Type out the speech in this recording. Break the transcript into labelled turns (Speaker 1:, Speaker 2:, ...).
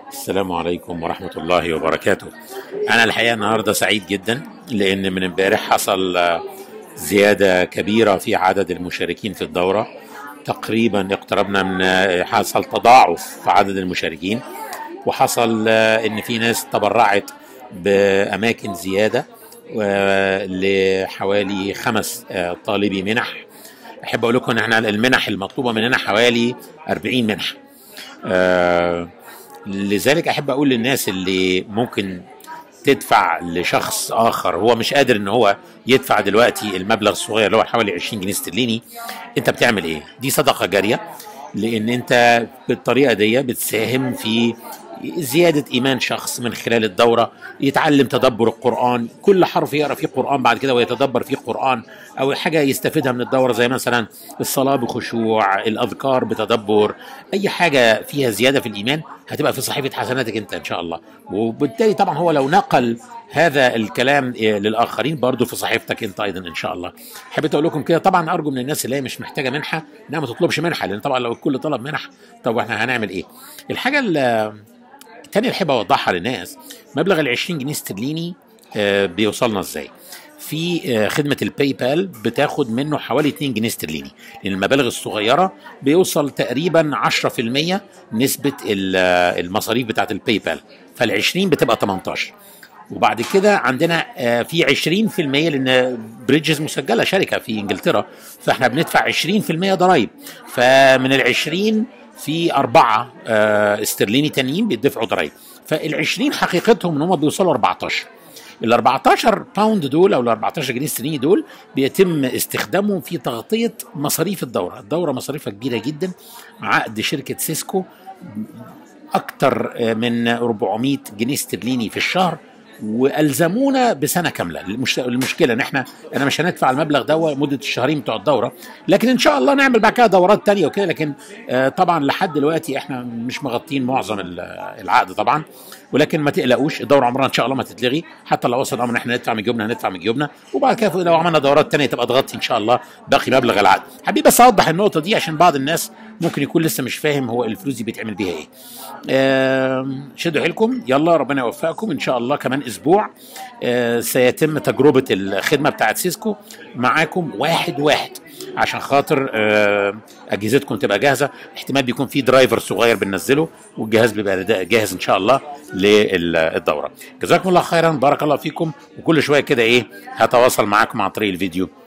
Speaker 1: السلام عليكم ورحمة الله وبركاته أنا الحقيقة النهاردة سعيد جدا لأن من امبارح حصل آه، زيادة كبيرة في عدد المشاركين في الدورة تقريبا اقتربنا من آه، حصل تضاعف في عدد المشاركين وحصل آه، ان في ناس تبرعت باماكن زياده آه، لحوالي خمس آه، طالبي منح احب اقول لكم ان احنا المنح المطلوبه مننا حوالي 40 منحه آه، لذلك احب اقول للناس اللي ممكن تدفع لشخص اخر هو مش قادر ان هو يدفع دلوقتي المبلغ الصغير اللي هو حوالي 20 جنيه استرليني انت بتعمل ايه دي صدقه جاريه لان انت بالطريقه دي بتساهم في زيادة إيمان شخص من خلال الدورة يتعلم تدبر القرآن كل حرف يقرأ فيه قرآن بعد كده ويتدبر فيه قرآن أو حاجة يستفيدها من الدورة زي مثلا الصلاة بخشوع الأذكار بتدبر أي حاجة فيها زيادة في الإيمان هتبقى في صحيفة حسناتك أنت إن شاء الله وبالتالي طبعا هو لو نقل هذا الكلام إيه، للآخرين برضو في صحيفتك أنت أيضا إن شاء الله حبيت أقول لكم كده طبعا أرجو من الناس اللي هي مش محتاجة منحة إنها ما تطلبش منحة لأن طبعا لو الكل طلب منح طب إحنا هنعمل إيه الحاجة اللي التانية اللي احب اوضحها للناس مبلغ ال 20 جنيه استرليني آه، بيوصلنا ازاي؟ في آه، خدمة الباي بال بتاخد منه حوالي 2 جنيه استرليني لأن المبالغ الصغيرة بيوصل تقريبا 10% نسبة ال- آه، المصاريف بتاعت الباي بال فال 20 بتبقى 18 وبعد كده عندنا آه، في 20% لان بريدجز مسجله شركه في انجلترا فاحنا بندفع 20% ضرائب فمن ال 20 في أربعة آه، استرليني تانيين بيدفعوا ضرائب فال 20 حقيقتهم ان هم بيوصلوا 14 ال 14 باوند دول او ال 14 جنيه استرليني دول بيتم استخدامهم في تغطيه مصاريف الدوره، الدوره مصاريفها كبيره جدا عقد شركه سيسكو اكتر من 400 جنيه استرليني في الشهر والزمونا بسنه كامله المش... المشكله ان احنا انا مش هندفع المبلغ ده مده الشهرين بتوع الدوره لكن ان شاء الله نعمل بعد كده دورات تانية وكده لكن آه، طبعا لحد دلوقتي احنا مش مغطين معظم ال- العقد طبعا ولكن ما تقلقوش الدوره عمرها ان شاء الله ما تتلغي حتى لو وصل الامر ان احنا ندفع من جيوبنا هندفع من جيوبنا وبعد كده لو عملنا دورات تانية تبقى تغطي ان شاء الله باقي مبلغ العقد حبيبي بس اوضح النقطه دي عشان بعض الناس ممكن يكون لسه مش فاهم هو الفلوس دي بيتعمل بيها ايه آم، شدوا حيلكم يلا ربنا يوفقكم ان شاء الله كمان اسبوع آه، سيتم تجربه الخدمه بتاعت سيسكو معاكم واحد واحد عشان خاطر آه، اجهزتكم تبقى جاهزه احتمال بيكون في درايفر صغير بننزله والجهاز بيبقى ده- جاهز ان شاء الله للدوره جزاكم الله خيرا بارك الله فيكم وكل شويه كده ايه هتواصل معاكم عن طريق الفيديو